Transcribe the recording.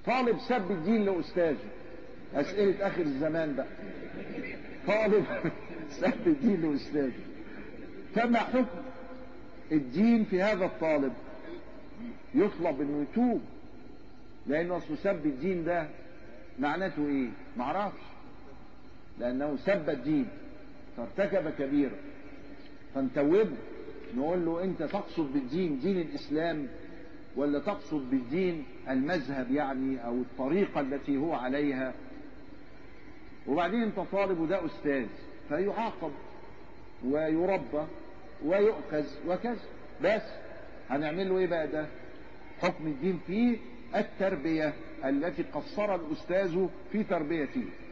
طالب سب الدين لأستاذه أسئلة آخر الزمان بقى طالب سب الدين لأستاذه فما حكم الدين في هذا الطالب يطلب انه يتوب لانه اصله سب الدين ده معناته ايه معرفش لانه سب الدين فارتكب كبيرة فنتوبه نقول له انت تقصد بالدين دين الاسلام ولا تقصد بالدين المذهب يعني او الطريقة التي هو عليها وبعدين انت طالب وده استاذ فيعاقب ويربى ويؤخذ وكذا بس هنعمل له ايه بقى ده حكم الدين فيه التربية التي قصر الأستاذ في تربيته